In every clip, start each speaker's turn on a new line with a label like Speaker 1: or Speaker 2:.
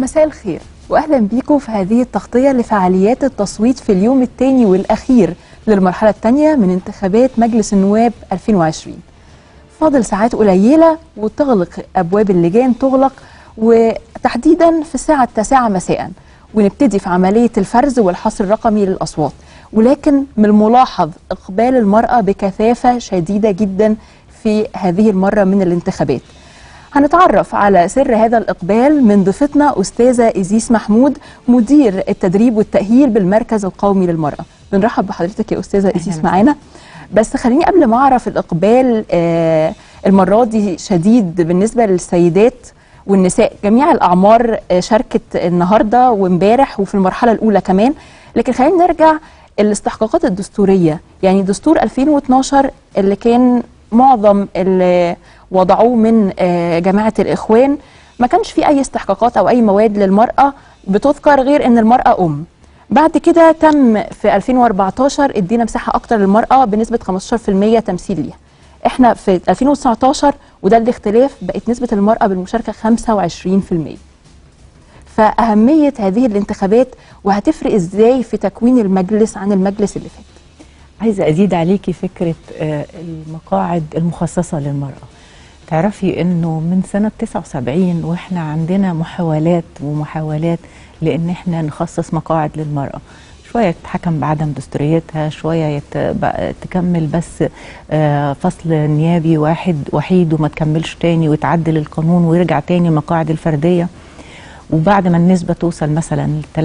Speaker 1: مساء الخير واهلا بيكم في هذه التغطيه لفعاليات التصويت في اليوم الثاني والاخير للمرحله الثانيه من انتخابات مجلس النواب 2020 فاضل ساعات قليله وتغلق ابواب اللجان تغلق وتحديدا في الساعه التاسعه مساء ونبتدي في عمليه الفرز والحصر الرقمي للاصوات ولكن من الملاحظ اقبال المراه بكثافه شديده جدا في هذه المره من الانتخابات هنتعرف على سر هذا الإقبال من ضيفتنا أستاذة إزيس محمود مدير التدريب والتأهيل بالمركز القومي للمرأة بنرحب بحضرتك يا أستاذة إزيس معانا بس خليني قبل ما أعرف الإقبال آه المرة دي شديد بالنسبة للسيدات والنساء جميع الأعمار آه شاركت النهاردة وامبارح وفي المرحلة الأولى كمان لكن خلينا نرجع الاستحقاقات الدستورية يعني دستور 2012 اللي كان معظم اللي وضعوه من جماعة الإخوان ما كانش في أي استحقاقات أو أي مواد للمرأة بتذكر غير أن المرأة أم بعد كده تم في 2014 ادينا مساحة أكتر للمرأة بنسبة 15% تمثيل ليها احنا في 2019 وده الاختلاف بقت نسبة المرأة بالمشاركة 25% فأهمية هذه الانتخابات وهتفرق ازاي في تكوين المجلس عن المجلس اللي فات
Speaker 2: عايزة أزيد عليكي فكرة المقاعد المخصصة للمرأة تعرفي انه من سنة 79 واحنا عندنا محاولات ومحاولات لان احنا نخصص مقاعد للمرأة شوية تتحكم بعدم دستوريتها شوية يت... تكمل بس فصل نيابي واحد وحيد وما تكملش تاني وتعدل القانون ويرجع تاني مقاعد الفردية وبعد ما النسبة توصل مثلا 3%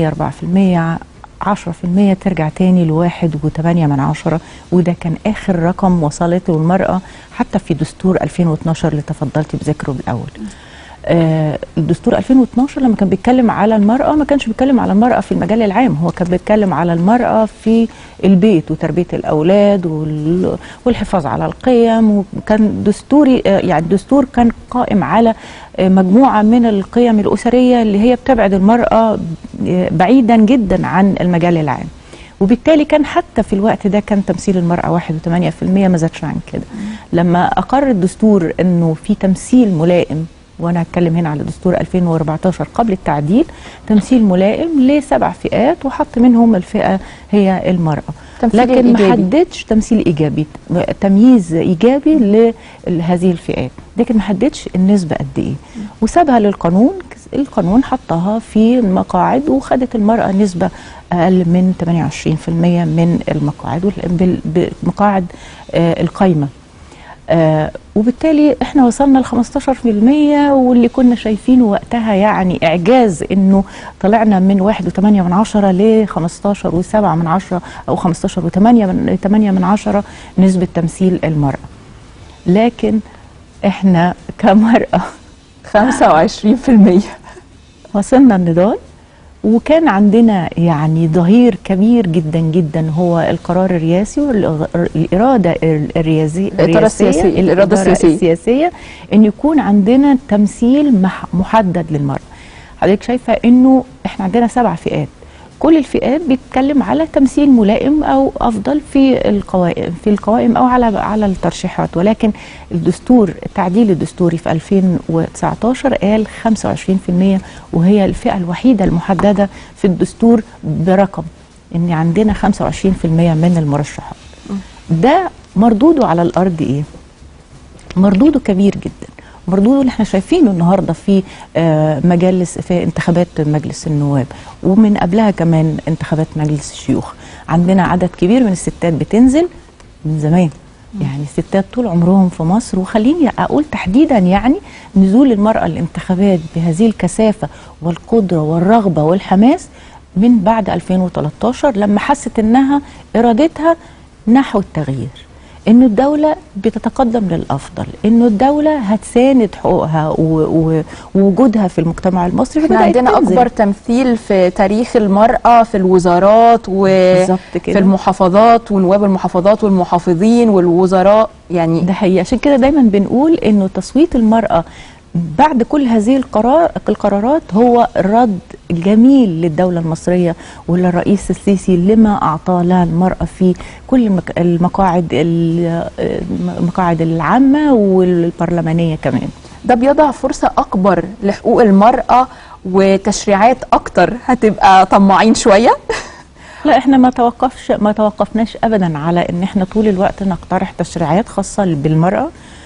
Speaker 2: 4% 10% ترجع تاني لواحد وثمانية من عشرة وده كان آخر رقم وصلته المرأة حتى في دستور 2012 اللي تفضلتي بذكره بالأول آه الدستور 2012 لما كان بيتكلم على المرأة ما كانش بيتكلم على المرأة في المجال العام هو كان بيتكلم على المرأة في البيت وتربية الأولاد والحفاظ على القيم وكان دستوري آه يعني الدستور كان قائم على آه مجموعة من القيم الأسرية اللي هي بتبعد المرأة بعيدا جدا عن المجال العام وبالتالي كان حتى في الوقت ده كان تمثيل المرأة واحد وثمانية في المية ما زادش عن كده لما أقر الدستور أنه في تمثيل ملائم وانا هتكلم هنا على دستور 2014 قبل التعديل تمثيل ملائم لسبع فئات وحط منهم الفئه هي المراه لكن ما حددش تمثيل ايجابي تمييز ايجابي لهذه الفئات لكن ما حددش النسبه قد ايه وسابها للقانون القانون حطها في المقاعد وخدت المراه نسبه اقل من 28% من المقاعد بمقاعد القايمه آه وبالتالي احنا وصلنا ل 15% واللي كنا شايفينه وقتها يعني اعجاز انه طلعنا من 1.8 من عشرة ل 15 و7 من عشرة او 15 و8 من 8 من عشرة نسبة تمثيل المرأة لكن احنا كمرأة
Speaker 1: 25%
Speaker 2: وصلنا النضال وكان عندنا يعني ظهير كبير جدا جدا هو القرار الرئاسي والاراده الرئاسيه
Speaker 1: الاراده السياسيه
Speaker 2: الاراده السياسيه, السياسية ان يكون عندنا تمثيل محدد للمراه حضرتك شايفه انه احنا عندنا سبع فئات كل الفئات بتتكلم على تمثيل ملائم او افضل في القوائم في القوائم او على على الترشيحات ولكن الدستور التعديل الدستوري في 2019 قال 25% وهي الفئه الوحيده المحدده في الدستور برقم ان عندنا 25% من المرشحات ده مردوده على الارض ايه مردوده كبير جدا مردوده اللي احنا شايفينه النهارده في مجالس في انتخابات مجلس النواب ومن قبلها كمان انتخابات مجلس الشيوخ عندنا عدد كبير من الستات بتنزل من زمان يعني الستات طول عمرهم في مصر وخليني اقول تحديدا يعني نزول المراه الانتخابات بهذه الكثافه والقدره والرغبه والحماس من بعد 2013 لما حست انها ارادتها نحو التغيير انه الدوله بتتقدم للافضل انه الدوله هتساند حقوقها ووجودها في المجتمع المصري
Speaker 1: احنا عندنا تنزل. اكبر تمثيل في تاريخ المراه في الوزارات وفي المحافظات ونواب المحافظات والمحافظين والوزراء يعني
Speaker 2: ده حقيقي عشان كده دايما بنقول انه تصويت المراه بعد كل هذه القرار القرارات هو رد جميل للدولة المصرية وللرئيس السيسي لما أعطى لها المرأة في كل المقاعد المقاعد العامة والبرلمانية كمان
Speaker 1: ده بيضع فرصة أكبر لحقوق المرأة وتشريعات اكتر هتبقى طماعين شويه
Speaker 2: لا احنا ما توقفش ما توقفناش ابدا على ان احنا طول الوقت نقترح تشريعات خاصه بالمراه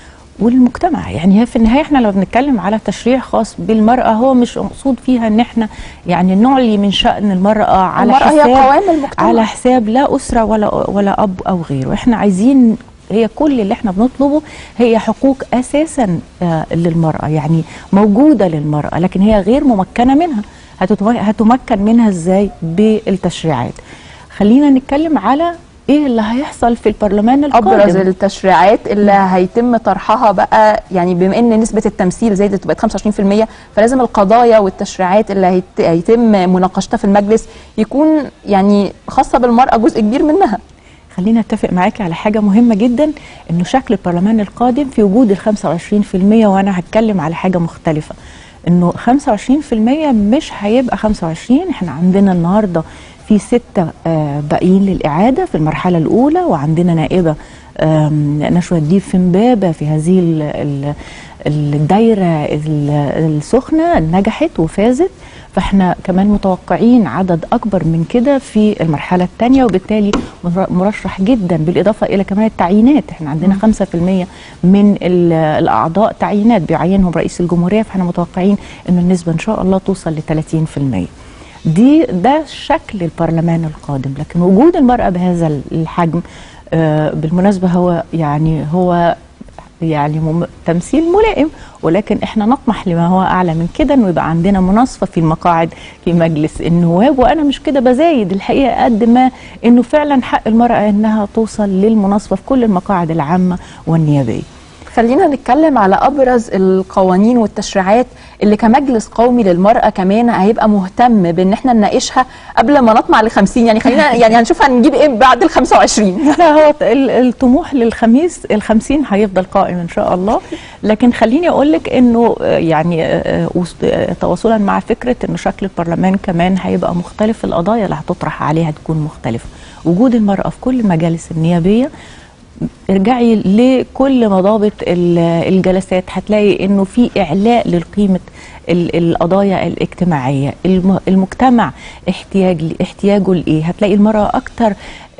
Speaker 2: والمجتمع يعني هي في النهايه احنا لما بنتكلم على تشريع خاص بالمراه هو مش مقصود فيها ان احنا يعني نعلي من شان المراه على
Speaker 1: المرأة هي
Speaker 2: حساب
Speaker 1: قوام المجتمع.
Speaker 2: على حساب لا اسره ولا ولا اب او غيره احنا عايزين هي كل اللي احنا بنطلبه هي حقوق اساسا آه، للمراه يعني موجوده للمراه لكن هي غير ممكنه منها هتتم- هتمكن منها ازاي بالتشريعات خلينا نتكلم على ايه اللي هيحصل في البرلمان القادم
Speaker 1: ابرز التشريعات اللي هيتم طرحها بقى يعني بما ان نسبه التمثيل زادت بقت 25% فلازم القضايا والتشريعات اللي هيت- هيتم مناقشتها في المجلس يكون يعني خاصه بالمراه جزء كبير منها
Speaker 2: خلينا اتفق معاكي على حاجه مهمه جدا انه شكل البرلمان القادم في وجود ال 25% وانا هتكلم على حاجه مختلفه انه 25% مش هيبقى 25 احنا عندنا النهارده في ستة آه، باقيين للإعادة في المرحلة الأولى وعندنا نائبة آم، نشوى الديب في امبابة في هذه ال- ال- الدايرة ال- السخنة نجحت وفازت فاحنا كمان متوقعين عدد أكبر من كده في المرحلة الثانية وبالتالي مر- مرشح جدا بالإضافة إلى كمان التعيينات احنا عندنا 5% من ال- الأعضاء تعيينات بيعينهم رئيس الجمهورية فاحنا متوقعين أن النسبة إن شاء الله توصل ل 30% دي ده شكل البرلمان القادم لكن وجود المرأة بهذا الحجم آه، بالمناسبة هو يعني هو يعني مم- تمثيل ملائم ولكن احنا نطمح لما هو اعلى من كده انه يبقى عندنا مناصفه في المقاعد في مجلس النواب وانا مش كده بزايد الحقيقه قد ما انه فعلا حق المراه انها توصل للمناصفه في كل المقاعد العامه والنيابيه
Speaker 1: خلينا نتكلم على ابرز القوانين والتشريعات اللي كمجلس قومي للمراه كمان هيبقى مهتم بان احنا نناقشها قبل ما نطمع ل 50 يعني خلينا يعني هنشوف هنجيب ايه بعد ال 25
Speaker 2: لا هو ال- الطموح للخميس الخمسين هيفضل قائم ان شاء الله لكن خليني اقول لك انه آه، يعني آه، وس- آه، تواصلا مع فكره انه شكل البرلمان كمان هيبقى مختلف القضايا اللي هتطرح عليها تكون مختلفه وجود المراه في كل المجالس النيابيه ارجعي لكل مضابط ال- الجلسات هتلاقي انه في اعلاء للقيمه ال- القضايا الاجتماعيه الم- المجتمع احتياج احتياجه لايه هتلاقي المراه اكتر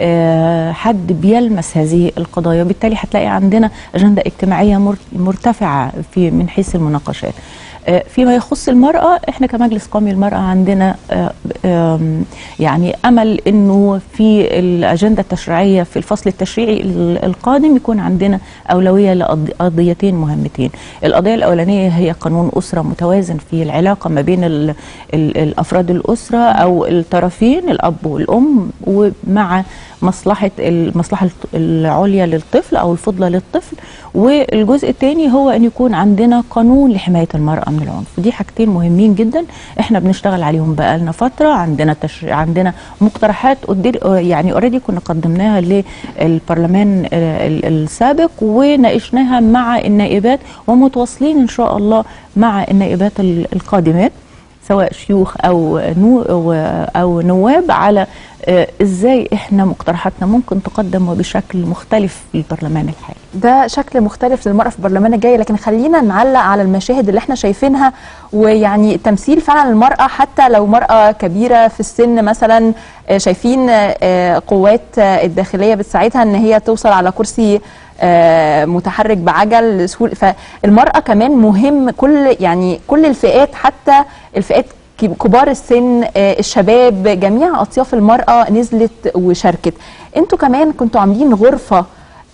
Speaker 2: آه، حد بيلمس هذه القضايا وبالتالي هتلاقي عندنا اجنده اجتماعيه مر- مرتفعه في من حيث المناقشات آه، فيما يخص المرأة احنا كمجلس قومي المرأة عندنا آه، آم، يعني أمل أنه في الأجندة التشريعية في الفصل التشريعي ال- القادم يكون عندنا أولوية لقضيتين مهمتين القضية الأولانية هي قانون أسرة متوازن في العلاقة ما بين ال ال الأفراد الأسرة أو الطرفين الأب والأم ومع مصلحة المصلحة العليا للطفل أو الفضلى للطفل والجزء الثاني هو أن يكون عندنا قانون لحماية المرأة من العنف دي حاجتين مهمين جدا احنا بنشتغل عليهم بقالنا فترة عندنا تشريع عندنا مقترحات قدر يعني اوريدي كنا قدمناها للبرلمان آه، ال- السابق وناقشناها مع النائبات ومتواصلين ان شاء الله مع النائبات ال- القادمات سواء شيوخ او نو أو- او نواب على آه، ازاي احنا مقترحاتنا ممكن تقدم وبشكل مختلف في البرلمان الحالي
Speaker 1: ده شكل مختلف للمرأة في البرلمان الجاي لكن خلينا نعلق على المشاهد اللي احنا شايفينها ويعني تمثيل فعلا المرأة حتى لو مرأة كبيرة في السن مثلا آه، شايفين آه، قوات آه، الداخلية بتساعدها ان هي توصل على كرسي آه، متحرك بعجل لسهولة فالمرأة كمان مهم كل يعني كل الفئات حتى الفئات كب- كبار السن آه، الشباب جميع اطياف المرأة نزلت وشاركت انتوا كمان كنتوا عاملين غرفة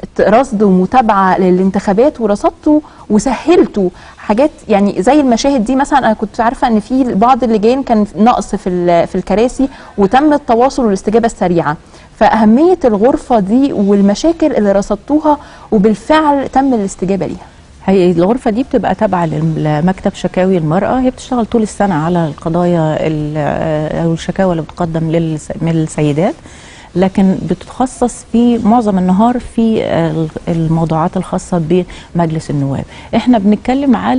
Speaker 1: رصد ومتابعه للانتخابات ورصدتوا وسهلتوا حاجات يعني زي المشاهد دي مثلا انا كنت عارفه ان في بعض اللجان كان نقص في ال- في الكراسي وتم التواصل والاستجابه السريعه فاهميه الغرفه دي والمشاكل اللي رصدتوها وبالفعل تم الاستجابه ليها
Speaker 2: هي الغرفة دي بتبقى تابعة لمكتب شكاوي المرأة هي بتشتغل طول السنة على القضايا ال- أو الشكاوى اللي بتقدم للس- من السيدات لكن بتتخصص في معظم النهار في ال- الموضوعات الخاصة بمجلس النواب احنا بنتكلم على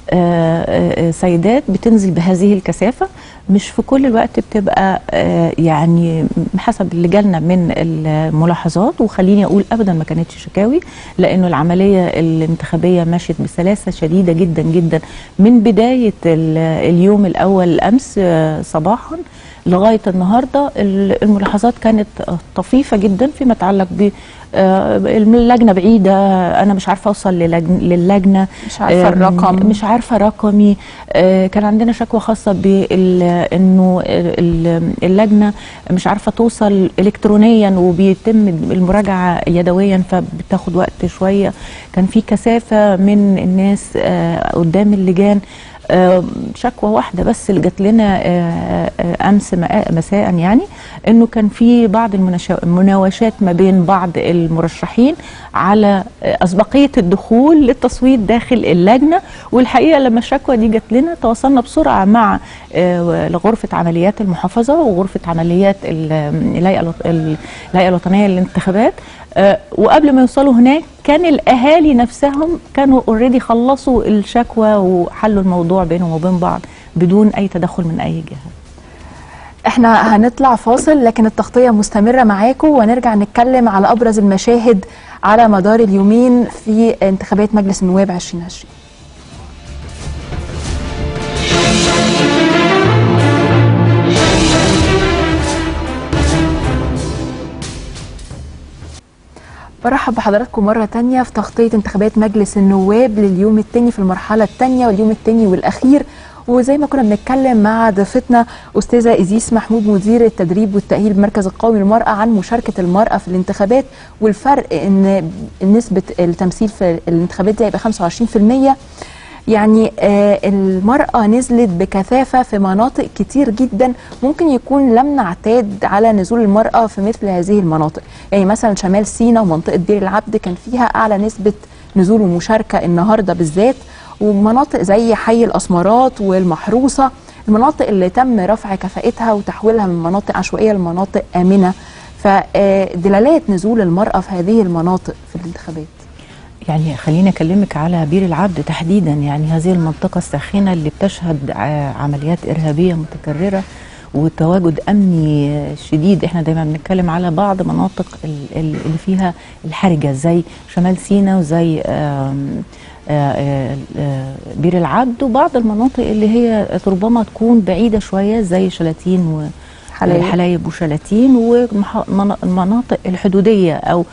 Speaker 2: آه، آه، سيدات بتنزل بهذه الكثافه مش في كل الوقت بتبقى آه، يعني حسب اللي جالنا من الملاحظات وخليني اقول ابدا ما كانتش شكاوي لانه العمليه الانتخابيه مشيت بسلاسه شديده جدا جدا من بدايه ال- اليوم الاول امس آه، صباحا لغايه النهارده ال- الملاحظات كانت طفيفه جدا فيما يتعلق ب آه، اللجنه بعيده انا مش عارفه اوصل للجن- للجنه
Speaker 1: مش عارفة
Speaker 2: آم،
Speaker 1: الرقم.
Speaker 2: مش عارفه رقمي آه، كان عندنا شكوى خاصه بانه اللجنه مش عارفه توصل الكترونيا وبيتم المراجعه يدويا فبتاخد وقت شويه كان في كثافه من الناس آه، قدام اللجان آه، شكوى واحده بس اللي جات لنا آه، آه، امس مآ- مساء يعني انه كان في بعض المناشا- المناوشات ما بين بعض المرشحين على آه، اسبقيه الدخول للتصويت داخل اللجنه والحقيقه لما الشكوى دي جات لنا تواصلنا بسرعه مع آه، غرفه عمليات المحافظه وغرفه عمليات ال- الهيئه الوط- الهيئه الوطنيه للانتخابات آه، وقبل ما يوصلوا هناك كان الاهالي نفسهم كانوا اوريدي خلصوا الشكوى وحلوا الموضوع بينهم وبين بعض بدون اي تدخل من اي جهه
Speaker 1: احنا هنطلع فاصل لكن التغطية مستمرة معاكم ونرجع نتكلم على أبرز المشاهد على مدار اليومين في انتخابات مجلس النواب 2020 برحب بحضراتكم مرة تانية في تغطية انتخابات مجلس النواب لليوم التاني في المرحلة التانية واليوم التاني والأخير وزي ما كنا بنتكلم مع ضيفتنا أستاذة إزيس محمود مدير التدريب والتأهيل بالمركز القومي للمرأة عن مشاركة المرأة في الانتخابات والفرق إن نسبة التمثيل في الانتخابات دي هيبقى 25% يعني آه، المرأة نزلت بكثافة في مناطق كتير جدا ممكن يكون لم نعتاد على نزول المرأة في مثل هذه المناطق يعني مثلا شمال سيناء ومنطقة دير العبد كان فيها أعلى نسبة نزول ومشاركة النهاردة بالذات ومناطق زي حي الأسمرات والمحروسة المناطق اللي تم رفع كفاءتها وتحويلها من مناطق عشوائية لمناطق آمنة فدلالات نزول المرأة في هذه المناطق في الانتخابات
Speaker 2: يعني خليني اكلمك على بير العبد تحديدا يعني هذه المنطقه الساخنه اللي بتشهد ع- عمليات ارهابيه متكرره وتواجد امني شديد احنا دايما بنتكلم على بعض مناطق ال- ال- اللي فيها الحرجه زي شمال سيناء وزي آم، آه، آه، بير العبد وبعض المناطق اللي هي ربما تكون بعيده شويه زي شلاتين و
Speaker 1: حلايب.
Speaker 2: حلايب وشلاتين والمناطق الحدوديه او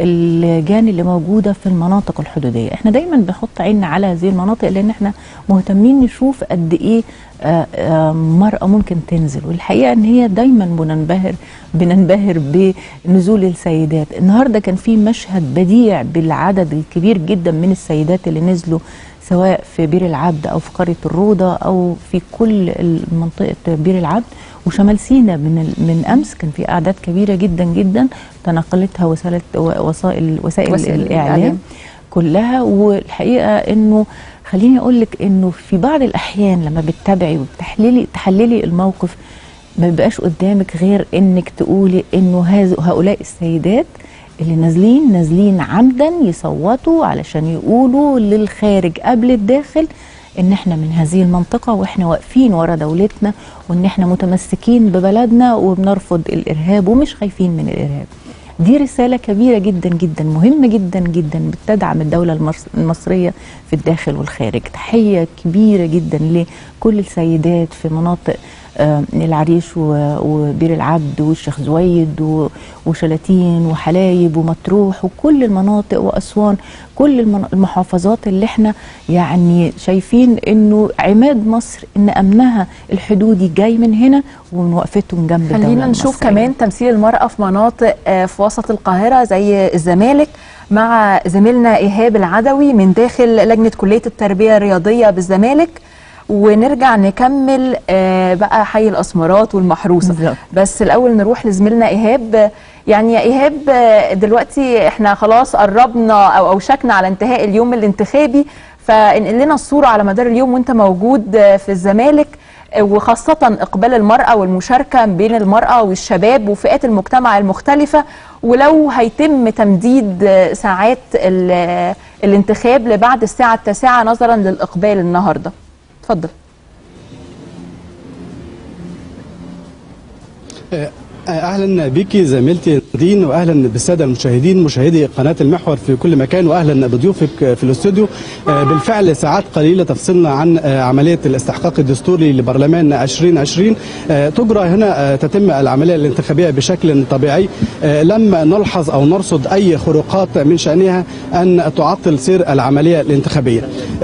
Speaker 2: اللجان اللي موجوده في المناطق الحدوديه احنا دايما بنحط عيننا على هذه المناطق لان احنا مهتمين نشوف قد ايه آه، آه، مرأة ممكن تنزل والحقيقة ان هي دايما بننبهر بننبهر بنزول السيدات النهاردة كان في مشهد بديع بالعدد الكبير جدا من السيدات اللي نزلوا سواء في بير العبد او في قرية الروضة او في كل منطقة بير العبد وشمال سيناء من ال- من امس كان في اعداد كبيره جدا جدا تناقلتها وسائل وسائل وسائل
Speaker 1: وسائل
Speaker 2: الاعلام
Speaker 1: الإعلام.
Speaker 2: كلها والحقيقه انه خليني اقول لك انه في بعض الاحيان لما بتتابعي وبتحللي تحللي الموقف ما بيبقاش قدامك غير انك تقولي انه هذا هؤلاء السيدات اللي نازلين نازلين عمدا يصوتوا علشان يقولوا للخارج قبل الداخل ان احنا من هذه المنطقه واحنا واقفين ورا دولتنا وان احنا متمسكين ببلدنا وبنرفض الارهاب ومش خايفين من الارهاب دي رسالة كبيرة جدا جدا مهمة جدا جدا بتدعم الدولة المص- المصرية في الداخل والخارج تحية كبيرة جدا لكل السيدات في مناطق آه، العريش و- وبير العبد والشيخ زويد و- وشلاتين وحلايب ومطروح وكل المناطق وأسوان كل المن- المحافظات اللي احنا يعني شايفين انه عماد مصر ان امنها الحدودي جاي من هنا ومن وقفتهم جنب الدولة
Speaker 1: خلينا نشوف
Speaker 2: المصرية.
Speaker 1: كمان تمثيل المرأة في مناطق آه، في وسط القاهرة زي الزمالك مع زميلنا إيهاب العدوي من داخل لجنة كلية التربية الرياضية بالزمالك ونرجع نكمل آه، بقى حي الأسمرات والمحروسة
Speaker 2: بالظبط.
Speaker 1: بس الأول نروح لزميلنا إيهاب يعني يا إيهاب آه، دلوقتي احنا خلاص قربنا أو أوشكنا على انتهاء اليوم الانتخابي فانقل لنا الصورة على مدار اليوم وانت موجود آه، في الزمالك وخاصة إقبال المرأة والمشاركة بين المرأة والشباب وفئات المجتمع المختلفة ولو هيتم تمديد ساعات ال- الانتخاب لبعد الساعه التاسعه نظرا للاقبال النهارده اتفضل
Speaker 3: اهلا بك زميلتي دين واهلا بالساده المشاهدين مشاهدي قناه المحور في كل مكان واهلا بضيوفك في الاستوديو بالفعل ساعات قليله تفصلنا عن عمليه الاستحقاق الدستوري لبرلمان 2020 تجرى هنا تتم العمليه الانتخابيه بشكل طبيعي لم نلحظ او نرصد اي خروقات من شانها ان تعطل سير العمليه الانتخابيه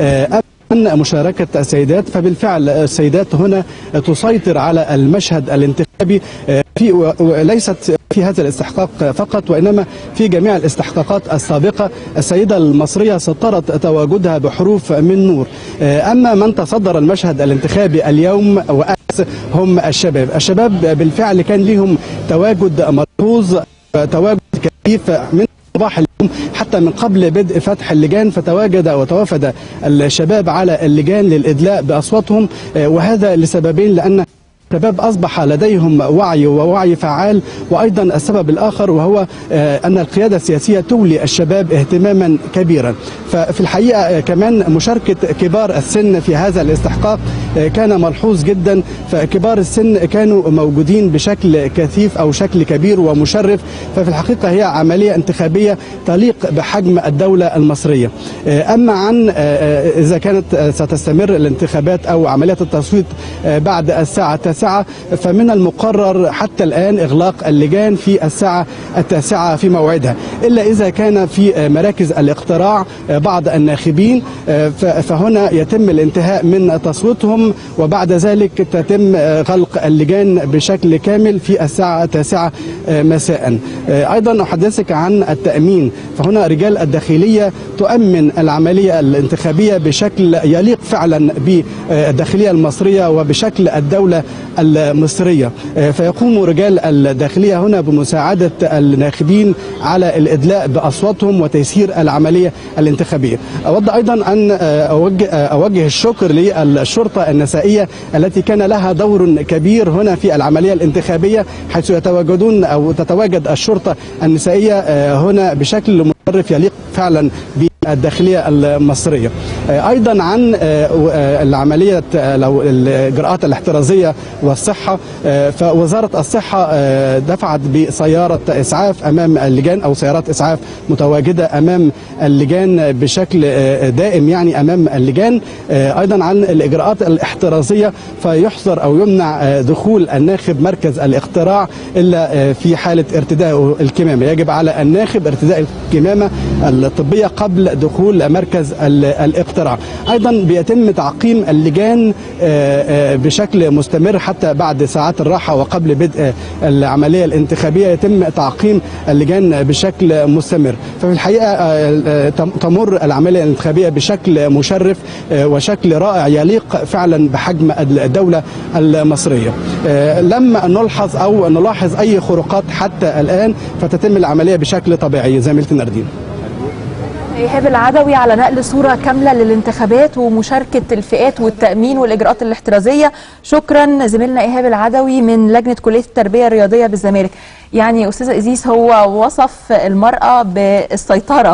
Speaker 3: عن مشاركة السيدات فبالفعل السيدات هنا تسيطر على المشهد الانتخابي في ليست في هذا الاستحقاق فقط وإنما في جميع الاستحقاقات السابقة السيدة المصرية سطرت تواجدها بحروف من نور أما من تصدر المشهد الانتخابي اليوم وأمس هم الشباب الشباب بالفعل كان لهم تواجد ملحوظ تواجد كثيف من صباح اليوم حتى من قبل بدء فتح اللجان فتواجد وتوافد الشباب على اللجان للإدلاء بأصواتهم وهذا لسببين لأن الشباب أصبح لديهم وعي ووعي فعال وأيضا السبب الآخر وهو أن القيادة السياسية تولي الشباب اهتماما كبيرا ففي الحقيقة كمان مشاركة كبار السن في هذا الاستحقاق كان ملحوظ جدا فكبار السن كانوا موجودين بشكل كثيف أو شكل كبير ومشرف ففي الحقيقة هي عملية انتخابية تليق بحجم الدولة المصرية أما عن إذا كانت ستستمر الانتخابات أو عمليات التصويت بعد الساعة التاسعة فمن المقرر حتى الآن إغلاق اللجان في الساعة التاسعة في موعدها إلا إذا كان في مراكز الاقتراع بعض الناخبين فهنا يتم الانتهاء من تصويتهم وبعد ذلك تتم غلق اللجان بشكل كامل في الساعة التاسعة مساء أيضا أحدثك عن التأمين فهنا رجال الداخلية تؤمن العملية الانتخابية بشكل يليق فعلا بالداخلية المصرية وبشكل الدولة المصرية فيقوم رجال الداخلية هنا بمساعدة الناخبين على الإدلاء بأصواتهم وتيسير العملية الانتخابية أود أيضا أن أوجه, أوجه الشكر للشرطة النسائية التي كان لها دور كبير هنا في العملية الانتخابية حيث يتواجدون أو تتواجد الشرطة النسائية هنا بشكل مشرف يليق فعلا الداخلية المصرية أيضا عن العملية لو الإجراءات الاحترازية والصحة فوزارة الصحة دفعت بسيارة إسعاف أمام اللجان أو سيارات إسعاف متواجدة أمام اللجان بشكل دائم يعني أمام اللجان أيضا عن الإجراءات الاحترازية فيحظر أو يمنع دخول الناخب مركز الاقتراع إلا في حالة ارتداء الكمامة يجب على الناخب ارتداء الكمامة الطبية قبل دخول مركز الاقتراع ايضا بيتم تعقيم اللجان بشكل مستمر حتى بعد ساعات الراحه وقبل بدء العمليه الانتخابيه يتم تعقيم اللجان بشكل مستمر ففي الحقيقه تمر العمليه الانتخابيه بشكل مشرف وشكل رائع يليق فعلا بحجم الدوله المصريه لم نلحظ او نلاحظ اي خروقات حتى الان فتتم العمليه بشكل طبيعي زميلتي ناردين
Speaker 1: ايهاب العدوي على نقل صوره كامله للانتخابات ومشاركه الفئات والتامين والاجراءات الاحترازيه شكرا زميلنا ايهاب العدوي من لجنه كليه التربيه الرياضيه بالزمالك يعني استاذه ازيس هو وصف المراه بالسيطره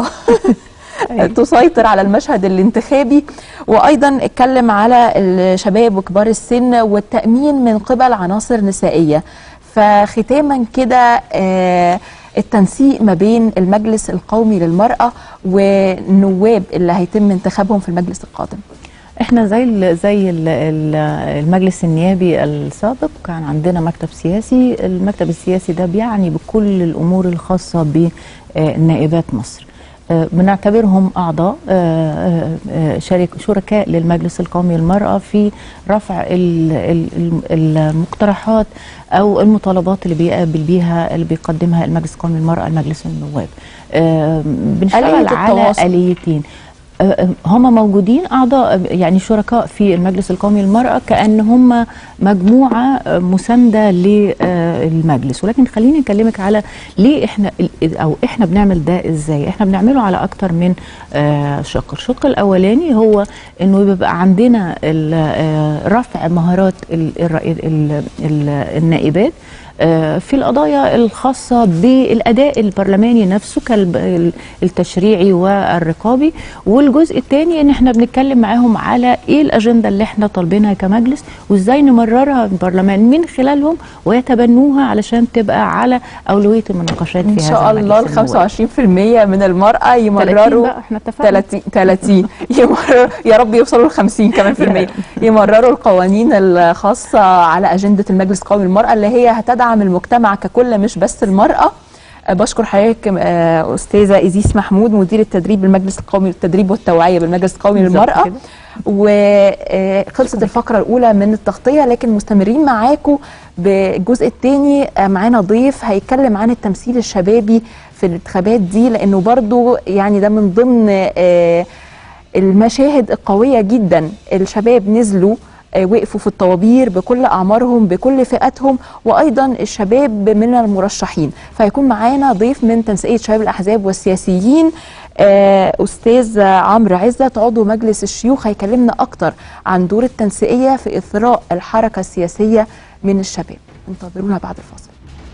Speaker 1: تسيطر على المشهد الانتخابي وايضا اتكلم على الشباب وكبار السن والتامين من قبل عناصر نسائيه فختاما كده آه التنسيق ما بين المجلس القومي للمرأة والنواب اللي هيتم انتخابهم في المجلس القادم
Speaker 2: احنا زي ال زي ال المجلس النيابي السابق كان عندنا مكتب سياسي المكتب السياسي ده بيعني بكل الامور الخاصه بنائبات مصر بنعتبرهم اعضاء شريك شركاء للمجلس القومي للمراه في رفع المقترحات او المطالبات اللي بيقابل بيها اللي بيقدمها المجلس القومي للمراه لمجلس النواب بنشتغل على اليتين هم موجودين اعضاء يعني شركاء في المجلس القومي للمراه كان هم مجموعه مسانده للمجلس ولكن خليني اكلمك على ليه احنا او احنا بنعمل ده ازاي احنا بنعمله على اكتر من شق الشق الاولاني هو انه بيبقى عندنا رفع مهارات النائبات آه، في القضايا الخاصة بالأداء البرلماني نفسه كالتشريعي والرقابي والجزء الثاني ان احنا بنتكلم معاهم على ايه الأجندة اللي احنا طالبينها كمجلس وازاي نمررها البرلمان من خلالهم ويتبنوها علشان تبقى على أولوية المناقشات
Speaker 1: ان
Speaker 2: في
Speaker 1: شاء
Speaker 2: هذا
Speaker 1: الله ال
Speaker 2: المجلس النواب.
Speaker 1: 25% من المرأة
Speaker 2: 30
Speaker 1: يمرروا
Speaker 2: بقى احنا اتفقنا
Speaker 1: 30 30 يمرروا يا رب يوصلوا ل 50 كمان في المية يمرروا القوانين الخاصة على أجندة المجلس القومي للمرأة اللي هي هتدعم المجتمع ككل مش بس المرأة آه، بشكر حضرتك آه، أستاذة إيزيس محمود مدير التدريب بالمجلس القومي للتدريب والتوعية بالمجلس القومي
Speaker 2: بالظبط
Speaker 1: للمرأة
Speaker 2: كده.
Speaker 1: وخلصت الفقرة الأولى من التغطية لكن مستمرين معاكم بالجزء الثاني معانا ضيف هيتكلم عن التمثيل الشبابي في الانتخابات دي لأنه برضو يعني ده من ضمن آه، المشاهد القوية جدا الشباب نزلوا آه، وقفوا في الطوابير بكل أعمارهم بكل فئاتهم وأيضا الشباب من المرشحين فيكون معانا ضيف من تنسيقية شباب الأحزاب والسياسيين آه، أستاذ عمرو عزت عضو مجلس الشيوخ هيكلمنا أكتر عن دور التنسيقية في إثراء الحركة السياسية من الشباب انتظرونا بعد الفاصل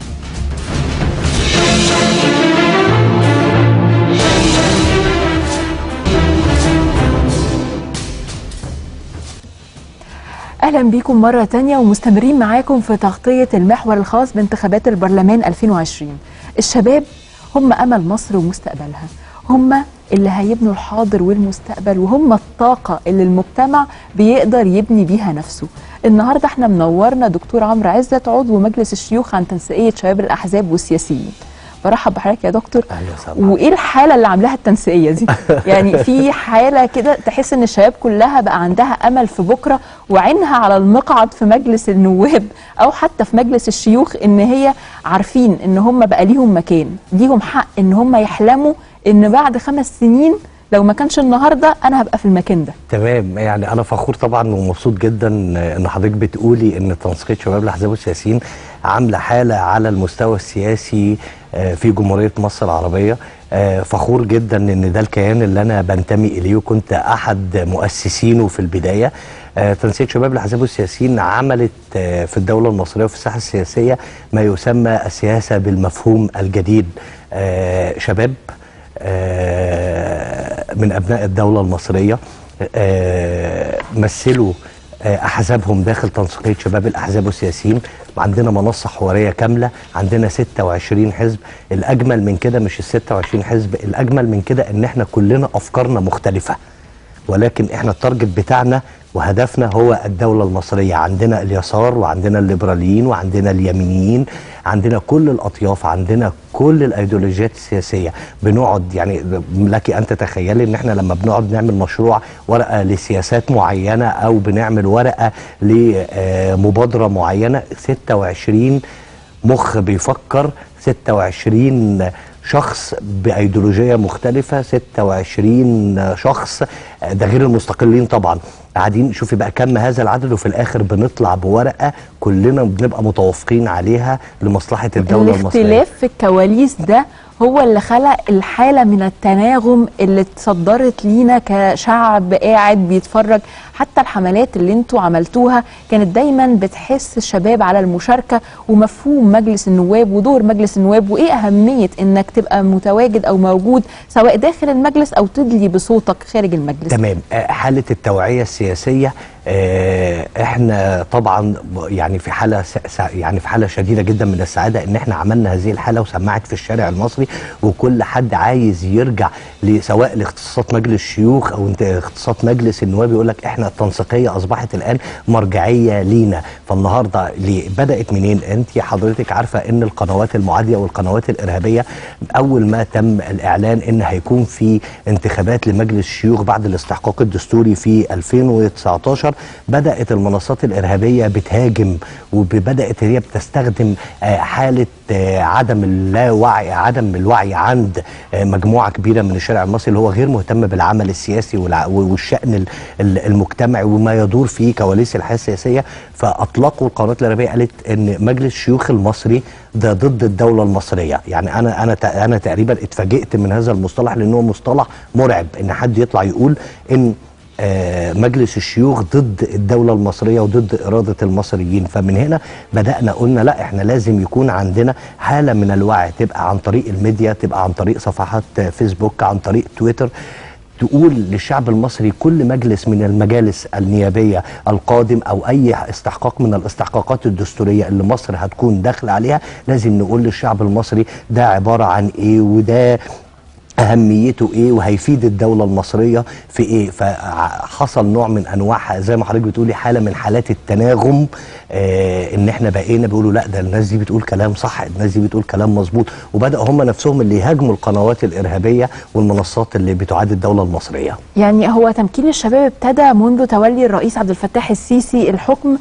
Speaker 1: اهلا بيكم مره تانية ومستمرين معاكم في تغطيه المحور الخاص بانتخابات البرلمان 2020 الشباب هم امل مصر ومستقبلها هم اللي هيبنوا الحاضر والمستقبل وهم الطاقه اللي المجتمع بيقدر يبني بيها نفسه النهارده احنا منورنا دكتور عمرو عزت عضو مجلس الشيوخ عن تنسيقيه شباب الاحزاب والسياسيين برحب بحضرتك يا دكتور
Speaker 4: اهلا وسهلا
Speaker 1: وايه الحاله اللي عاملاها التنسيقيه دي يعني في حاله كده تحس ان الشباب كلها بقى عندها امل في بكره وعينها على المقعد في مجلس النواب او حتى في مجلس الشيوخ ان هي عارفين ان هم بقى ليهم مكان ليهم حق ان هم يحلموا ان بعد خمس سنين لو ما كانش النهارده انا هبقى في المكان ده
Speaker 4: تمام يعني انا فخور طبعا ومبسوط جدا ان حضرتك بتقولي ان تنسيقيه شباب الاحزاب والسياسيين عامله حاله على المستوى السياسي آه، في جمهوريه مصر العربيه آه، فخور جدا ان ده الكيان اللي انا بنتمي اليه وكنت احد مؤسسينه في البدايه آه، تنسيق شباب الاحزاب والسياسيين عملت آه، في الدوله المصريه وفي الساحه السياسيه ما يسمى السياسه بالمفهوم الجديد آه، شباب آه، من ابناء الدوله المصريه آه، مثلوا آه، احزابهم داخل تنسيقيه شباب الاحزاب والسياسيين عندنا منصه حواريه كامله عندنا 26 حزب الاجمل من كده مش ال 26 حزب الاجمل من كده ان احنا كلنا افكارنا مختلفه ولكن احنا التارجت بتاعنا وهدفنا هو الدولة المصرية عندنا اليسار وعندنا الليبراليين وعندنا اليمينيين عندنا كل الأطياف عندنا كل الأيديولوجيات السياسية بنقعد يعني لك أن تتخيلي إن احنا لما بنقعد نعمل مشروع ورقة لسياسات معينة أو بنعمل ورقة لمبادرة معينة 26 مخ بيفكر 26 شخص بأيديولوجية مختلفة 26 شخص ده غير المستقلين طبعا قاعدين شوفي بقى كم هذا العدد وفي الآخر بنطلع بورقة كلنا بنبقى متوافقين عليها لمصلحة الدولة المصرية
Speaker 1: الاختلاف في الكواليس ده هو اللي خلق الحالة من التناغم اللي اتصدرت لينا كشعب قاعد بيتفرج حتى الحملات اللي انتوا عملتوها كانت دايما بتحس الشباب على المشاركة ومفهوم مجلس النواب ودور مجلس النواب وايه أهمية انك تبقى متواجد او موجود سواء داخل المجلس او تدلي بصوتك خارج المجلس
Speaker 4: تمام آه، حالة التوعية السياسية آه، احنا طبعا ب- يعني في حالة س- س- يعني في حالة شديدة جدا من السعادة ان احنا عملنا هذه الحالة وسمعت في الشارع المصري وكل حد عايز يرجع ل- سواء لاختصاصات مجلس الشيوخ او انت اختصاصات مجلس النواب يقول لك احنا التنسيقية اصبحت الان مرجعية لينا فالنهاردة ليه بدأت منين انت حضرتك عارفة ان القنوات المعادية والقنوات الارهابية اول ما تم الاعلان ان هيكون في انتخابات لمجلس الشيوخ بعد الاستحقاق الدستوري في 2019 بدات المنصات الارهابيه بتهاجم وبدات هي بتستخدم آه، حاله آه، عدم اللاوعي عدم الوعي عند آه، مجموعه كبيره من الشارع المصري اللي هو غير مهتم بالعمل السياسي والع- والشان ال- ال- المجتمعي وما يدور في كواليس الحياه السياسيه فاطلقوا القنوات الارهابيه قالت ان مجلس الشيوخ المصري ده ضد الدوله المصريه يعني انا انا تق- انا تقريبا اتفاجئت من هذا المصطلح لانه مصطلح مرعب ان حد يطلع يقول ان آه، مجلس الشيوخ ضد الدولة المصرية وضد إرادة المصريين فمن هنا بدأنا قلنا لا احنا لازم يكون عندنا حالة من الوعي تبقى عن طريق الميديا تبقى عن طريق صفحات آه، فيسبوك عن طريق تويتر تقول للشعب المصري كل مجلس من المجالس النيابية القادم أو أي استحقاق من الاستحقاقات الدستورية اللي مصر هتكون داخلة عليها لازم نقول للشعب المصري ده عبارة عن إيه وده اهميته ايه وهيفيد الدوله المصريه في ايه فحصل نوع من انواع زي ما حضرتك بتقولي حاله من حالات التناغم آه ان احنا بقينا بيقولوا لا ده الناس دي بتقول كلام صح الناس دي بتقول كلام مظبوط وبداوا هم نفسهم اللي يهاجموا القنوات الارهابيه والمنصات اللي بتعادي الدوله المصريه
Speaker 1: يعني هو تمكين الشباب ابتدى منذ تولي الرئيس عبد الفتاح السيسي الحكم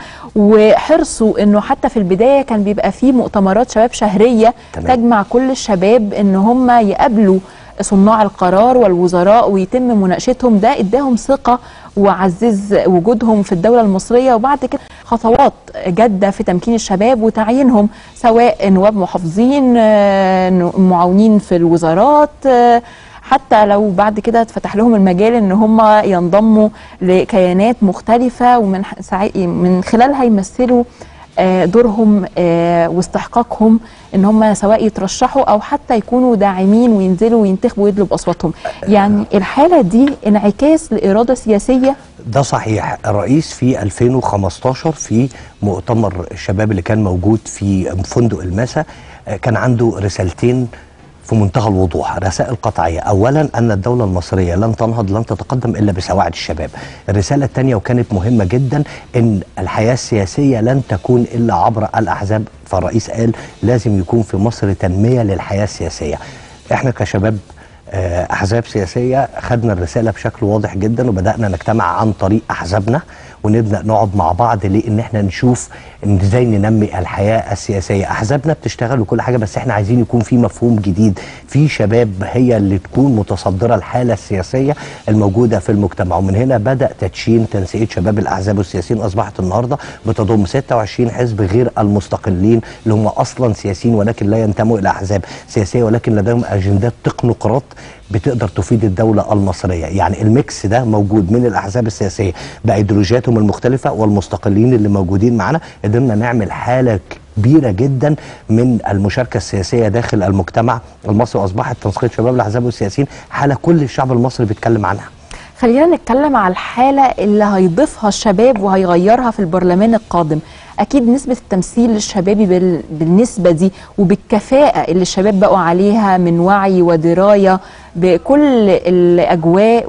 Speaker 1: وحرصه انه حتى في البدايه كان بيبقى فيه مؤتمرات شباب شهريه
Speaker 4: تمام.
Speaker 1: تجمع كل الشباب ان هم يقابلوا صناع القرار والوزراء ويتم مناقشتهم ده اداهم ثقه وعزز وجودهم في الدوله المصريه وبعد كده خطوات جاده في تمكين الشباب وتعيينهم سواء نواب محافظين آه، معاونين في الوزارات آه، حتى لو بعد كده اتفتح لهم المجال ان هم ينضموا لكيانات مختلفه ومن ح- ساعي- من خلالها يمثلوا آه، دورهم آه، واستحقاقهم ان هم سواء يترشحوا او حتى يكونوا داعمين وينزلوا وينتخبوا ويدلوا باصواتهم يعني الحاله دي انعكاس لاراده سياسيه
Speaker 4: ده صحيح الرئيس في 2015 في مؤتمر الشباب اللي كان موجود في فندق الماسا آه، كان عنده رسالتين في منتهى الوضوح رسائل قطعية أولا أن الدولة المصرية لن تنهض لن تتقدم إلا بسواعد الشباب الرسالة الثانية وكانت مهمة جدا أن الحياة السياسية لن تكون إلا عبر الأحزاب فالرئيس قال لازم يكون في مصر تنمية للحياة السياسية احنا كشباب آه، احزاب سياسيه خدنا الرساله بشكل واضح جدا وبدانا نجتمع عن طريق احزابنا ونبدا نقعد مع بعض ليه ان احنا نشوف ان ازاي ننمي الحياه السياسيه احزابنا بتشتغل وكل حاجه بس احنا عايزين يكون في مفهوم جديد في شباب هي اللي تكون متصدره الحاله السياسيه الموجوده في المجتمع ومن هنا بدا تدشين تنسيق شباب الاحزاب والسياسيين اصبحت النهارده بتضم 26 حزب غير المستقلين اللي هم اصلا سياسيين ولكن لا ينتموا الى احزاب سياسيه ولكن لديهم اجندات تكنوقراط بتقدر تفيد الدولة المصرية يعني الميكس ده موجود من الأحزاب السياسية بأيديولوجياتهم المختلفة والمستقلين اللي موجودين معانا قدرنا نعمل حالة كبيرة جدا من المشاركة السياسية داخل المجتمع المصري وأصبحت تنسيق شباب الأحزاب والسياسيين حالة كل الشعب المصري بيتكلم عنها
Speaker 1: خلينا نتكلم على الحالة اللي هيضيفها الشباب وهيغيرها في البرلمان القادم أكيد نسبة التمثيل الشبابي بال... بالنسبة دي وبالكفاءة اللي الشباب بقوا عليها من وعي ودراية بكل الأجواء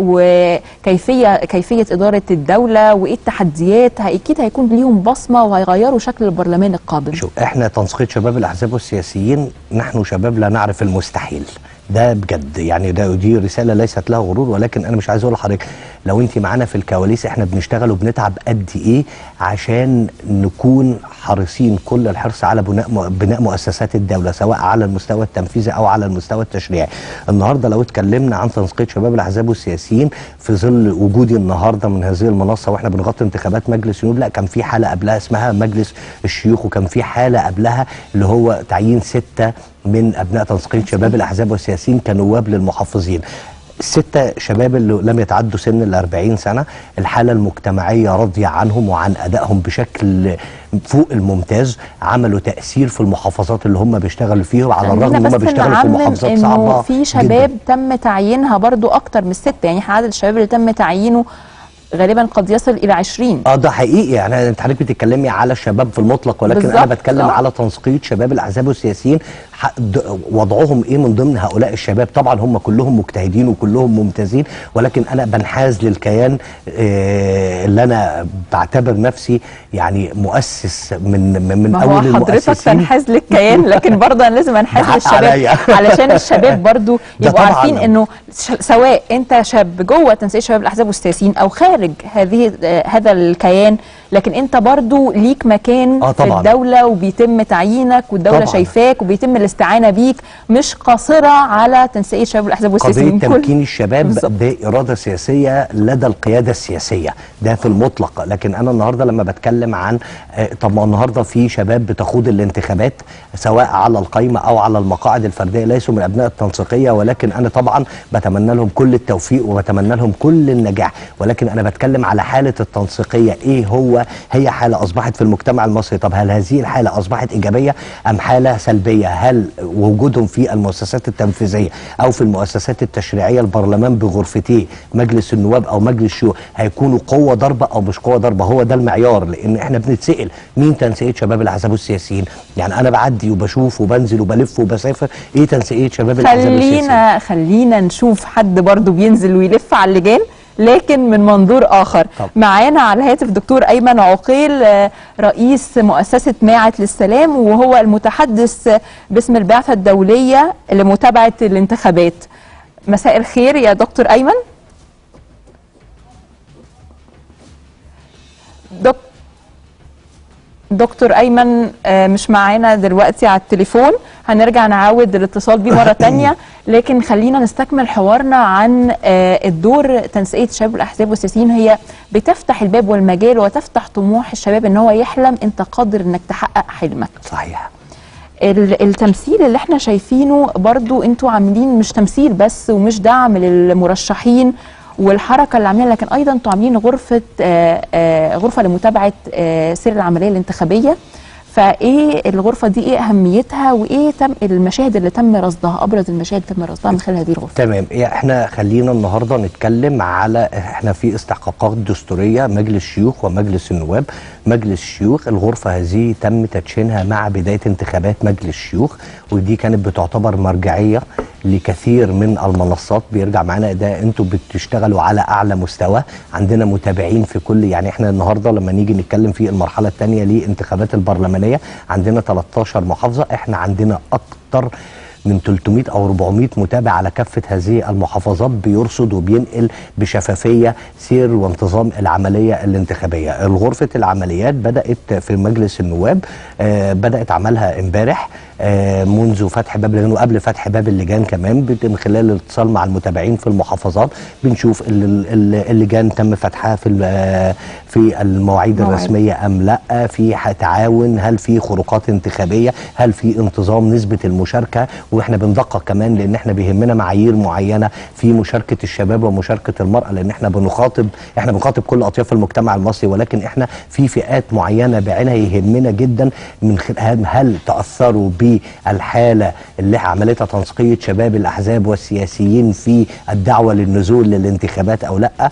Speaker 1: وكيفية كيفية إدارة الدولة وإيه التحديات أكيد هيكون ليهم بصمة وهيغيروا شكل البرلمان القادم
Speaker 4: شوف احنا تنسيق شباب الاحزاب والسياسيين نحن شباب لا نعرف المستحيل ده بجد يعني ده دي رساله ليست لها غرور ولكن انا مش عايز اقول لحضرتك لو انت معانا في الكواليس احنا بنشتغل وبنتعب قد ايه عشان نكون حريصين كل الحرص على بناء بناء مؤسسات الدوله سواء على المستوى التنفيذي او على المستوى التشريعي. النهارده لو اتكلمنا عن تنسيق شباب الاحزاب والسياسيين في ظل وجودي النهارده من هذه المنصه واحنا بنغطي انتخابات مجلس النواب لا كان في حاله قبلها اسمها مجلس الشيوخ وكان في حاله قبلها اللي هو تعيين سته من ابناء تنسيق شباب الاحزاب والسياسيين كنواب للمحافظين ستة شباب اللي لم يتعدوا سن ال 40 سنة الحالة المجتمعية راضية عنهم وعن أدائهم بشكل فوق الممتاز عملوا تأثير في المحافظات اللي هم بيشتغلوا فيها وعلى الرغم
Speaker 1: خلينا
Speaker 4: ان هم
Speaker 1: بس
Speaker 4: بيشتغلوا في
Speaker 1: نعمم
Speaker 4: محافظات
Speaker 1: انه
Speaker 4: صعبة
Speaker 1: في شباب
Speaker 4: جداً.
Speaker 1: تم تعيينها برضو اكتر من الست يعني إحنا عدد الشباب اللي تم تعيينه غالبا قد يصل الى 20
Speaker 4: اه ده حقيقي يعني انت حضرتك بتتكلمي على الشباب في المطلق ولكن انا
Speaker 1: بالظبط،
Speaker 4: بتكلم
Speaker 1: آه.
Speaker 4: على تنسيق شباب الاحزاب والسياسيين ح- د- وضعهم ايه من ضمن هؤلاء الشباب طبعا هم كلهم مجتهدين وكلهم ممتازين ولكن انا بنحاز للكيان آه اللي انا بعتبر نفسي يعني مؤسس من من, من
Speaker 1: ما هو
Speaker 4: اول
Speaker 1: حضرتك
Speaker 4: المؤسسين
Speaker 1: تنحاز للكيان لكن برضه انا لازم
Speaker 4: ده
Speaker 1: انحاز
Speaker 4: حق
Speaker 1: للشباب
Speaker 4: عليا.
Speaker 1: علشان الشباب برضه
Speaker 4: ده
Speaker 1: يبقوا
Speaker 4: طبعاً.
Speaker 1: عارفين انه ش- سواء انت شاب جوه تنسيق شباب الاحزاب والسياسيين او خارج هذه آه، هذا الكيان لكن انت برضه ليك مكان
Speaker 4: آه
Speaker 1: في
Speaker 4: طبعاً.
Speaker 1: الدوله وبيتم تعيينك والدوله
Speaker 4: طبعاً.
Speaker 1: شايفاك وبيتم الاستعانه بيك مش قاصره على تنسيقيه شباب الاحزاب
Speaker 4: قضية
Speaker 1: والسياسيين كل-
Speaker 4: تمكين الشباب
Speaker 1: بالظبط.
Speaker 4: ده إرادة سياسية لدى القيادة السياسية ده في المطلق لكن أنا النهاردة لما بتكلم عن آه، طب ما النهاردة في شباب بتخوض الانتخابات سواء على القائمة أو على المقاعد الفردية ليسوا من أبناء التنسيقية ولكن أنا طبعا بتمنى لهم كل التوفيق وبتمنى لهم كل النجاح ولكن أنا بتكلم على حالة التنسيقية إيه هو هي حالة أصبحت في المجتمع المصري طب هل هذه الحالة أصبحت إيجابية أم حالة سلبية هل وجودهم في المؤسسات التنفيذية أو في المؤسسات التشريعية البرلمان بغرفتيه مجلس النواب أو مجلس الشيوخ هيكونوا قوة ضربة أو مش قوة ضربة هو ده المعيار لأن إحنا بنتسأل مين تنسيقية شباب الأحزاب السياسيين يعني أنا بعدي وبشوف وبنزل وبلف وبسافر إيه تنسيقية شباب الأحزاب السياسيين
Speaker 1: خلينا خلينا نشوف حد برضو بينزل ويلف على اللجان لكن من منظور اخر
Speaker 4: طب.
Speaker 1: معانا على الهاتف دكتور ايمن عقيل آه، رئيس مؤسسه ماعت للسلام وهو المتحدث باسم البعثه الدوليه لمتابعه الانتخابات مساء الخير يا دكتور ايمن دك... دكتور ايمن آه، مش معانا دلوقتي على التليفون هنرجع نعاود الاتصال بيه مره تانية لكن خلينا نستكمل حوارنا عن آه، الدور تنسيقيه شباب الاحزاب والسياسيين هي بتفتح الباب والمجال وتفتح طموح الشباب ان هو يحلم انت قادر انك تحقق حلمك
Speaker 4: صحيح
Speaker 1: ال- التمثيل اللي احنا شايفينه برضو انتوا عاملين مش تمثيل بس ومش دعم للمرشحين والحركه اللي عاملينها لكن ايضا انتوا عاملين غرفه آه، آه، غرفه لمتابعه آه، سير العمليه الانتخابيه فايه الغرفه دي ايه اهميتها وايه تم المشاهد اللي تم رصدها ابرز المشاهد اللي تم رصدها من خلال هذه الغرفه
Speaker 4: تمام إيه احنا خلينا النهارده نتكلم على احنا في استحقاقات دستوريه مجلس الشيوخ ومجلس النواب مجلس الشيوخ الغرفه هذه تم تدشينها مع بدايه انتخابات مجلس الشيوخ ودي كانت بتعتبر مرجعيه لكثير من المنصات بيرجع معانا ده انتوا بتشتغلوا على اعلى مستوى عندنا متابعين في كل يعني احنا النهارده لما نيجي نتكلم في المرحله الثانيه لانتخابات البرلمانيه عندنا 13 محافظه احنا عندنا اكتر من 300 او 400 متابع على كافه هذه المحافظات بيرصد وبينقل بشفافيه سير وانتظام العمليه الانتخابيه. الغرفه العمليات بدات في مجلس النواب آه بدات عملها امبارح آه منذ فتح باب اللجان وقبل فتح باب اللجان كمان بت- من خلال الاتصال مع المتابعين في المحافظات بنشوف ال- ال- اللجان تم فتحها في ال- في المواعيد
Speaker 1: مواعيد.
Speaker 4: الرسميه ام لا في ح- تعاون هل في خروقات انتخابيه هل في انتظام نسبه المشاركه واحنا بندقق كمان لان احنا بيهمنا معايير معينه في مشاركه الشباب ومشاركه المراه لان احنا بنخاطب احنا بنخاطب كل اطياف المجتمع المصري ولكن احنا في فئات معينه بعينها يهمنا جدا من خلال هل تاثروا بالحاله اللي عملتها تنسيقيه شباب الاحزاب والسياسيين في الدعوه للنزول للانتخابات او لا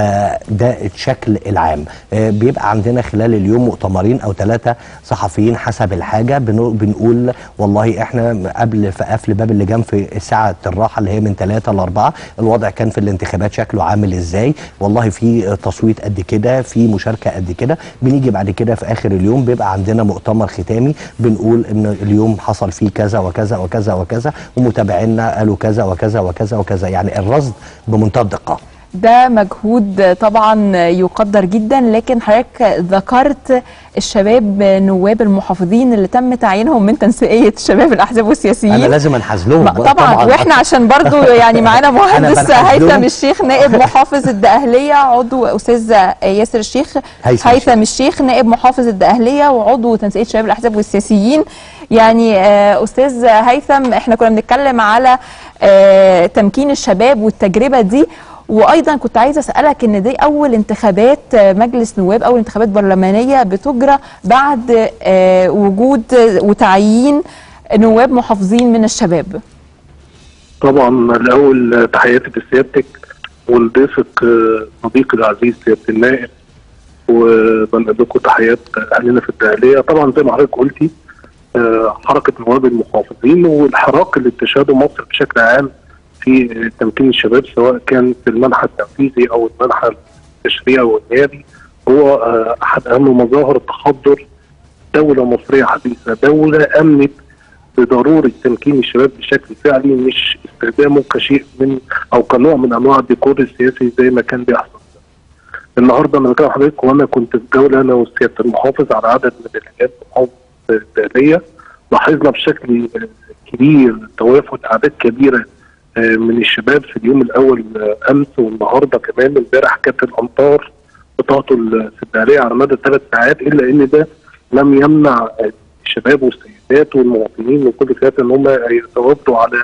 Speaker 4: فده الشكل العام آه، بيبقى عندنا خلال اليوم مؤتمرين او ثلاثه صحفيين حسب الحاجه بنو- بنقول والله احنا قبل في قفل باب اللجان في ساعه الراحه اللي هي من ثلاثه لاربعه الوضع كان في الانتخابات شكله عامل ازاي والله في تصويت قد كده في مشاركه قد كده بنيجي بعد كده في اخر اليوم بيبقى عندنا مؤتمر ختامي بنقول ان اليوم حصل فيه كذا وكذا وكذا وكذا ومتابعينا قالوا كذا وكذا وكذا وكذا يعني الرصد بمنتهى الدقه
Speaker 1: ده مجهود طبعا يقدر جدا لكن حضرتك ذكرت الشباب نواب المحافظين اللي تم تعيينهم من تنسيقيه شباب الاحزاب والسياسيين
Speaker 4: انا لازم انحاز لهم
Speaker 1: ما- طبعا, واحنا عشان برضو يعني معانا مهندس
Speaker 4: بنحاز لهم.
Speaker 1: هيثم الشيخ نائب محافظ الدقهليه عضو استاذ ياسر الشيخ
Speaker 4: هيثم
Speaker 1: هيثم الشيخ نائب محافظ الدقهليه وعضو تنسيقيه شباب الاحزاب والسياسيين يعني آه، استاذ هيثم احنا كنا بنتكلم على آه، تمكين الشباب والتجربه دي وايضا كنت عايزه اسالك ان دي اول انتخابات آه، مجلس نواب اول انتخابات برلمانيه بتجرى بعد آه، وجود وتعيين نواب محافظين من الشباب
Speaker 5: طبعا الاول تحياتي لسيادتك ولضيفك آه، صديقي العزيز سياده النائب وبنقل لكم تحيات اهلنا في الدهليه طبعا زي ما حضرتك قلتي آه، حركه نواب المحافظين والحراك اللي بتشهده مصر بشكل عام في تمكين الشباب سواء كان في المنحى التنفيذي او المنحى التشريعي والنيابي هو آه، احد اهم مظاهر تخضر دوله مصريه حديثه دوله امنت بضروره تمكين الشباب بشكل فعلي مش استخدامه كشيء من او كنوع من انواع الديكور السياسي زي ما كان بيحصل النهارده انا بكلم حضرتك وانا كنت في جوله انا وسياده المحافظ على عدد من اللجان في محافظه الدهليه لاحظنا بشكل كبير توافد اعداد كبيره آه، من الشباب في اليوم الاول آه، امس والنهارده كمان امبارح كانت الامطار بتهطل في الدهريه على مدى ثلاث ساعات الا ان ده لم يمنع آه، الشباب والسيدات والمواطنين من كل فئات ان هم يتوافدوا على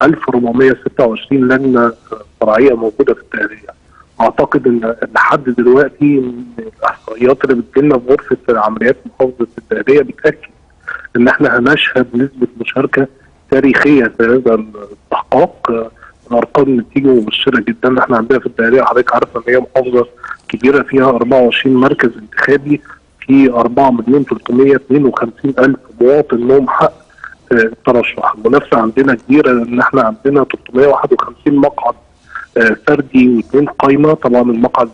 Speaker 5: 1426 لجنه فرعيه موجوده في الدهريه. اعتقد ان لحد دلوقتي من الاحصائيات اللي بتجيلنا في غرفه عمليات محافظه الدهريه بتاكد ان احنا هنشهد نسبه مشاركه تاريخيه في هذا الاستحقاق آه، الارقام بتيجي مبشره جدا احنا عندنا في الدهريه حضرتك عارفه ان هي محافظه كبيره فيها 24 مركز انتخابي في 4 مليون 352 الف مواطن لهم حق آه، الترشح المنافسه عندنا كبيره لان احنا عندنا 351 مقعد آه، فردي واثنين قايمه طبعا المقعد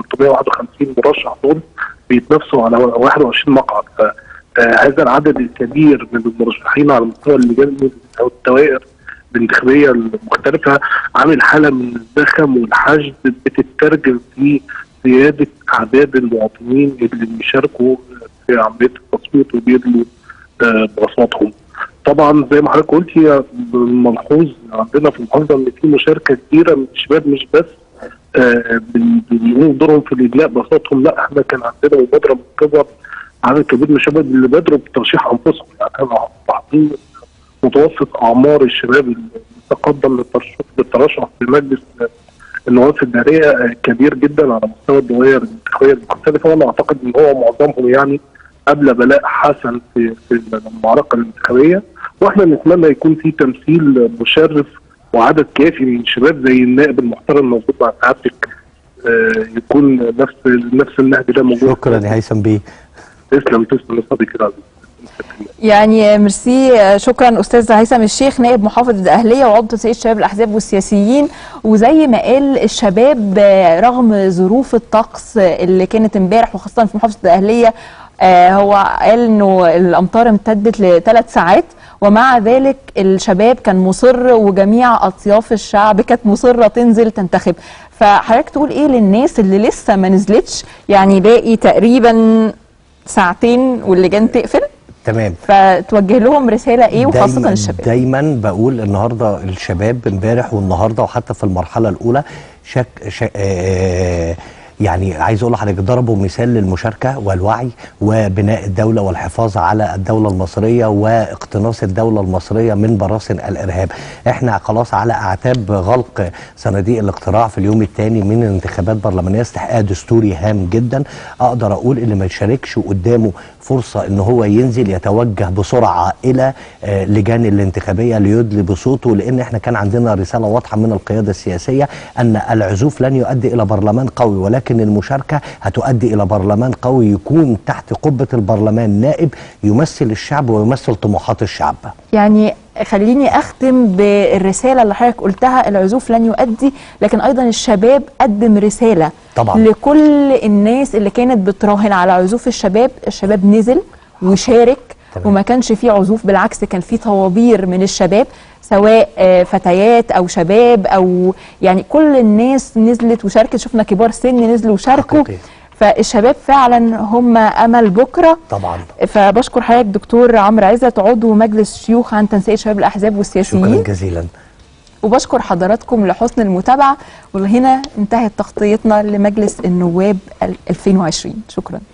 Speaker 5: 351 مرشح دول بيتنافسوا على 21 مقعد فهذا العدد الكبير من المرشحين على مستوى اللجان او الدوائر الانتخابيه المختلفه عامل حاله من الزخم والحشد بتترجم في زياده اعداد المواطنين اللي بيشاركوا في عمليه التصويت وبيدلوا آه، باصواتهم. طبعا زي ما حضرتك قلتي ملحوظ عندنا في المحافظه ان في مشاركه كبيره من الشباب مش بس آه، بال- بيقوموا بدورهم في الادلاء باصواتهم لا احنا كان عندنا مبادره من قبل عدد كبير من الشباب اللي بادروا بترشيح انفسهم يعني احنا لاحظين متوسط اعمار الشباب اللي تقدم للترشح للترشح في مجلس النواب في الداريه آه، كبير جدا على مستوى الدوائر الانتخابيه المختلفه وانا اعتقد ان هو معظمهم يعني قبل بلاء حسن في في المعركه الانتخابيه واحنا نتمنى يكون في تمثيل مشرف وعدد كافي من الشباب زي النائب المحترم الموجود مع سعادتك آه، يكون نفس نفس النهج ده موجود
Speaker 4: شكرا يا هيثم بيه
Speaker 5: تسلم تسلم يا صديقي العزيز
Speaker 1: يعني ميرسي شكرا استاذ هيثم الشيخ نائب محافظ الاهليه وعضو تنسيق شباب الاحزاب والسياسيين وزي ما قال الشباب رغم ظروف الطقس اللي كانت امبارح وخاصه في محافظه الاهليه آه، هو قال انه الامطار امتدت لثلاث ساعات ومع ذلك الشباب كان مصر وجميع اطياف الشعب كانت مصره تنزل تنتخب فحضرتك تقول ايه للناس اللي لسه ما نزلتش يعني باقي تقريبا ساعتين واللجان تقفل
Speaker 4: تمام
Speaker 1: فتوجه لهم رساله ايه وخاصه
Speaker 4: دايما
Speaker 1: الشباب
Speaker 4: دايما بقول النهارده الشباب امبارح والنهارده وحتى في المرحله الاولى شك شك آه يعني عايز اقول لحضرتك ضربوا مثال للمشاركه والوعي وبناء الدوله والحفاظ على الدوله المصريه واقتناص الدوله المصريه من براثن الارهاب. احنا خلاص على اعتاب غلق صناديق الاقتراع في اليوم الثاني من انتخابات برلمانيه استحقاق دستوري هام جدا اقدر اقول اللي ما يشاركش قدامه فرصه ان هو ينزل يتوجه بسرعه الى آه، لجان الانتخابيه ليدلي بصوته لان احنا كان عندنا رساله واضحه من القياده السياسيه ان العزوف لن يؤدي الى برلمان قوي ولكن المشاركه هتؤدي الى برلمان قوي يكون تحت قبه البرلمان نائب يمثل الشعب ويمثل طموحات الشعب.
Speaker 1: يعني خليني اختم بالرساله اللي حضرتك قلتها العزوف لن يؤدي لكن ايضا الشباب قدم رساله
Speaker 4: طبعا.
Speaker 1: لكل الناس اللي كانت بتراهن على عزوف الشباب الشباب نزل وشارك
Speaker 4: تمام.
Speaker 1: وما كانش فيه عزوف بالعكس كان فيه طوابير من الشباب سواء آه، فتيات او شباب او يعني كل الناس نزلت وشاركت شفنا كبار سن نزلوا وشاركوا
Speaker 4: حقيقي.
Speaker 1: فالشباب فعلا هم امل بكره
Speaker 4: طبعا
Speaker 1: فبشكر حضرتك دكتور عمرو عزت عضو مجلس شيوخ عن تنسيق شباب الاحزاب
Speaker 4: شكرا
Speaker 1: والسياسيين
Speaker 4: جزيلا.
Speaker 1: وبشكر حضراتكم لحسن المتابعه وهنا انتهت تغطيتنا لمجلس النواب 2020 شكرا